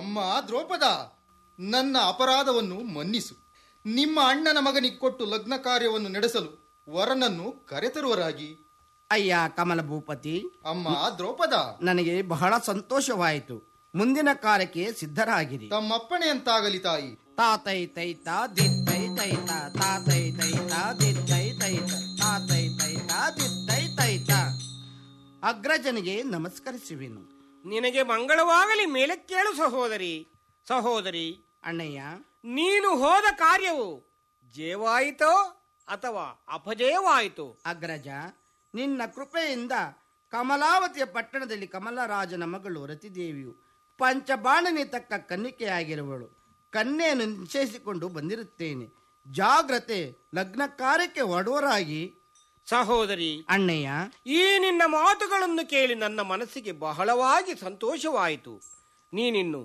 ಅಮ್ಮ ದ್ರೌಪದ ನನ್ನ ಅಪರಾಧವನ್ನು ಮನ್ನಿಸು ನಿಮ್ಮ ಅಣ್ಣನ ಮಗನಿಗೆ ಕೊಟ್ಟು ಲಗ್ನ ಕಾರ್ಯವನ್ನು ನಡೆಸಲು ವರನನ್ನು ಕರೆತರುವರಾಗಿ ಅಯ್ಯ ಕಮಲ ಭೂಪತಿ ಅಮ್ಮ ದ್ರೌಪದ ನನಗೆ ಬಹಳ ಸಂತೋಷವಾಯಿತು ಮುಂದಿನ ಕಾರ್ಯಕ್ಕೆ ಸಿದ್ಧರಾಗಿರಿ ತಮ್ಮಪ್ಪಣೆ ಅಂತಾಗಲಿ ತಾಯಿ ತಾತೈ ತೈತ ದಿತ್ತೈ ತೈತ ತಾತೈ ತೈತ ದಿತ್ತೈ ತೈತ ತಾತೈ ತೈತ ದಿತ್ತೈ ತೈತ ಅಗ್ರಜನಿಗೆ ನಮಸ್ಕರಿಸುವೆನು ನಿನಗೆ ಮಂಗಳವಾಗಲಿ ಮೇಲೆ ಕೇಳು ಸಹೋದರಿ ಸಹೋದರಿ ಅಣ್ಣಯ್ಯ ನೀನು ಹೋದ ಕಾರ್ಯವು ಜಯವಾಯಿತೋ ಅಥವಾ ಅಪಜಯವಾಯಿತು ಅಗ್ರಜ ನಿನ್ನ ಕೃಪೆಯಿಂದ ಕಮಲಾವತಿಯ ಪಟ್ಟಣದಲ್ಲಿ ಕಮಲರಾಜನ ಮಗಳು ರತಿದೇವಿಯು ಪಂಚಬಾಣನಿ ತಕ್ಕ ಕನ್ನಿಕೆಯಾಗಿರುವಳು ಕನ್ಯೆಯನ್ನು ನಿಶ್ಚಯಿಸಿಕೊಂಡು ಬಂದಿರುತ್ತೇನೆ ಜಾಗ್ರತೆ ಲಗ್ನ ಕಾರ್ಯಕ್ಕೆ ಒಡವರಾಗಿ ಸಹೋದರಿ ಅಣ್ಣಯ್ಯ ಈ ನಿನ್ನ ಮಾತುಗಳನ್ನು ಕೇಳಿ ನನ್ನ ಮನಸ್ಸಿಗೆ ಬಹಳವಾಗಿ ಸಂತೋಷವಾಯಿತು ನೀನಿನ್ನು